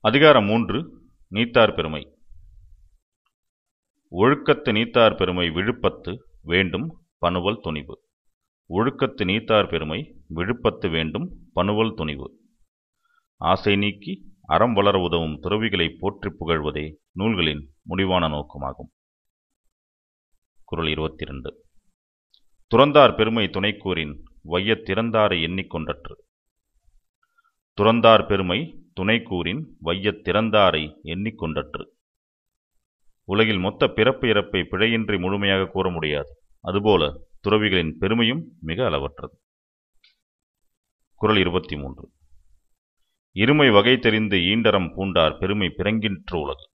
அதிகாரம் மூன்று நீத்தார் பெருமை ஒழுக்கத்து நீத்தார் பெருமை விழுப்பத்து வேண்டும் பனுவல் துணிவு ஒழுக்கத்து நீத்தார் பெருமை விழுப்பத்து வேண்டும் பனுவல் துணிவு ஆசை நீக்கி அறம் வளர உதவும் துறவிகளை போற்றிப் புகழ்வதே நூல்களின் முடிவான நோக்கமாகும் குறள் இருபத்தி இரண்டு துறந்தார் பெருமை துணைக்கூறின் வையத் திறந்தாரை எண்ணிக்கொண்டற்று துறந்தார் பெருமை துணைக்கூறின் வையத் திறந்தாரை எண்ணிக்கொண்டற்று உலகில் மொத்த பிறப்பு இறப்பை பிழையின்றி முழுமையாக கூற முடியாது அதுபோல துறவிகளின் பெருமையும் மிக அளவற்றது குறள் இருபத்தி மூன்று இருமை வகை தெரிந்து ஈண்டரம் பூண்டார் பெருமை பிறங்கிற்று உலகு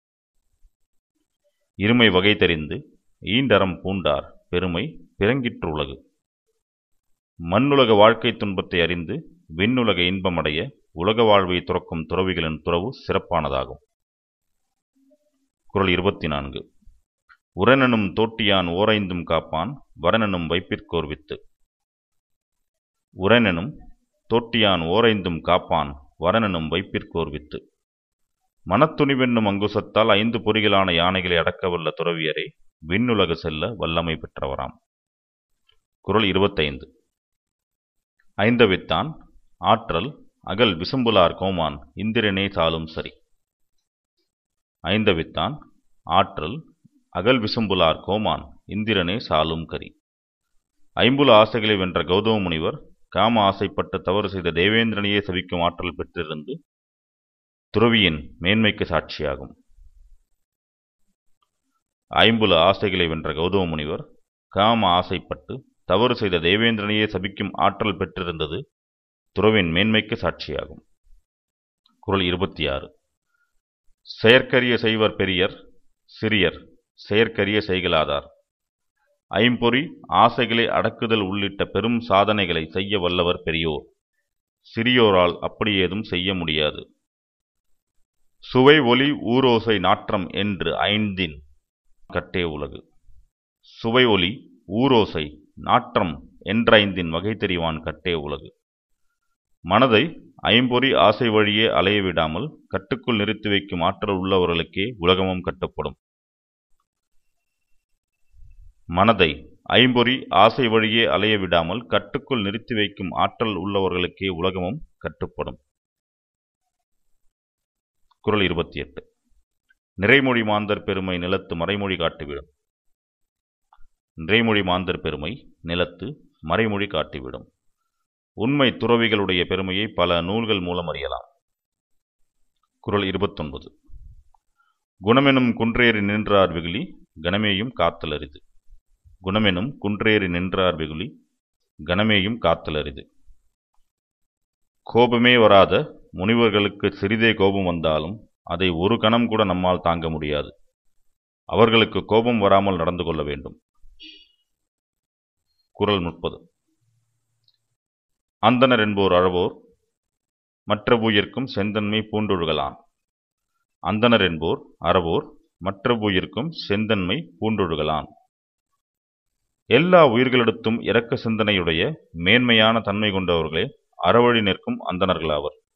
இருமை வகை தெரிந்து ஈண்டரம் பூண்டார் பெருமை பிறங்கிற்று உலகு மண்ணுலக வாழ்க்கை துன்பத்தை அறிந்து விண்ணுலக இன்பமடைய உலக வாழ்வை துறக்கும் துறவிகளின் துறவு சிறப்பானதாகும் குறள் இருபத்தி நான்கு உரனெனும் தோட்டியான் ஓரைந்தும் காப்பான் வரனெனும் வைப்பிற்கோர் வித்து உரனெனும் தோட்டியான் ஓரைந்தும் காப்பான் வரனெனும் வைப்பிற்கோர் வித்து மனத்துணிவென்னும் அங்குசத்தால் ஐந்து பொறிகளான யானைகளை அடக்கவல்ல துறவியரே விண்ணுலகு செல்ல வல்லமை பெற்றவராம் குறள் இருபத்தைந்து ஐந்தவித்தான் ஆற்றல் அகல் விசும்புலார் கோமான் இந்திரனே சாலும் சரி ஐந்தவித்தான் ஆற்றல் அகல் விசும்புலார் கோமான் இந்திரனே சாலும் கரி ஐம்புல ஆசைகளை வென்ற கௌதம முனிவர் காம ஆசைப்பட்டு தவறு செய்த தேவேந்திரனையே சபிக்கும் ஆற்றல் பெற்றிருந்து துறவியின் மேன்மைக்கு சாட்சியாகும் ஐம்புல ஆசைகளை வென்ற கௌதம முனிவர் காம ஆசைப்பட்டு தவறு செய்த தேவேந்திரனையே சபிக்கும் ஆற்றல் பெற்றிருந்தது துறவின் மேன்மைக்கு சாட்சியாகும் குறள் இருபத்தி ஆறு செயற்கரிய செய்வர் பெரியர் சிறியர் செயற்கரிய செய்கலாதார் ஐம்பொறி ஆசைகளை அடக்குதல் உள்ளிட்ட பெரும் சாதனைகளை செய்ய வல்லவர் பெரியோர் சிறியோரால் அப்படி ஏதும் செய்ய முடியாது சுவை ஒலி ஊரோசை நாற்றம் என்று ஐந்தின் கட்டே உலகு சுவை ஒலி ஊரோசை நாற்றம் என்றைந்தின் வகை தெரிவான் கட்டே உலகு மனதை ஐம்பொறி ஆசை வழியே அலைய விடாமல் கட்டுக்குள் நிறுத்தி வைக்கும் ஆற்றல் உள்ளவர்களுக்கே உலகமும் கட்டுப்படும் மனதை ஐம்பொறி ஆசை வழியே அலைய விடாமல் கட்டுக்குள் நிறுத்தி வைக்கும் ஆற்றல் உள்ளவர்களுக்கே உலகமும் கட்டுப்படும் குறள் இருபத்தி எட்டு நிறைமொழி மாந்தர் பெருமை நிலத்து மறைமொழி காட்டிவிடும் நிறைமொழி மாந்தர் பெருமை நிலத்து மறைமொழி காட்டிவிடும் உண்மை துறவிகளுடைய பெருமையை பல நூல்கள் மூலம் அறியலாம் குறள் இருபத்தொன்பது குணமெனும் குன்றேறி நின்றார் வெகுளி கணமேயும் காத்தல் அரிது குணமெனும் குன்றேறி நின்றார் வெகுளி கணமேயும் காத்தல் அரிது கோபமே வராத முனிவர்களுக்கு சிறிதே கோபம் வந்தாலும் அதை ஒரு கணம் கூட நம்மால் தாங்க முடியாது அவர்களுக்கு கோபம் வராமல் நடந்து கொள்ள வேண்டும் குறள் முப்பது அந்தனர் என்போர் அழவோர் மற்ற உயிர்க்கும் செந்தன்மை பூண்டொழுகலான் அந்தனர் என்போர் அறவோர் மற்ற உயிர்க்கும் செந்தன்மை பூண்டொழுகலான் எல்லா உயிர்களிடத்தும் இரக்க சிந்தனையுடைய மேன்மையான தன்மை கொண்டவர்களே அறவழி நிற்கும் அந்தணர்களாவர்